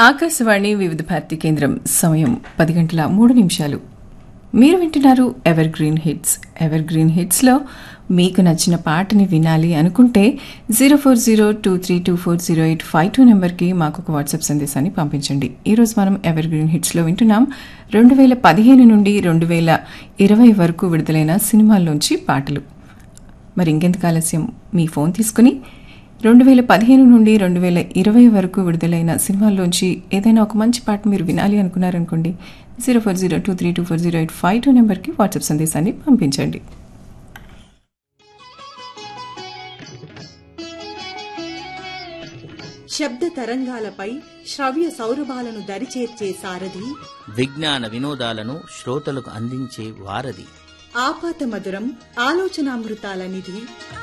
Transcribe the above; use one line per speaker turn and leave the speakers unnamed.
ఆకాశవాణి వివిధ భారతి కేంద్రం సమయం పది గంటల మూడు నిమిషాలు మీరు వింటున్నారు evergreen hits evergreen హిట్స్లో మీకు నచ్చిన పాటని వినాలి అనుకుంటే zero four zero two three two four zero eight five two నెంబర్కి మాకు ఒక వాట్సాప్ సందేశాన్ని పంపించండి ఈరోజు మనం ఎవర్ గ్రీన్ హిట్స్లో వింటున్నాం రెండు వేల పదిహేను నుండి రెండు వేల ఇరవై వరకు విడుదలైన సినిమాల్లోంచి పాటలు మరి ఇంకెందుకు ఆలస్యం మీ ఫోన్ తీసుకుని రెండు వేల పదిహేను నుండి రెండు వేల ఇరవై వరకు విడుదలైన సినిమాల్లోంచి ఏదైనా ఒక మంచి పాట మీరు వినాలి అనుకున్నారనుకోండి zero four zero two three two four zero eight five two నెంబర్కి వాట్సాప్ సందేశాన్ని పంపించండి
శబ్ద తరంగాలపై శ్రవ్య సౌరభాలను దరిచేర్చే సారథి
విజ్ఞాన వినోదాలను శ్రోతలకు అందించే వారధి
ఆపాత మధురం ఆలోచనామృతాల నిధి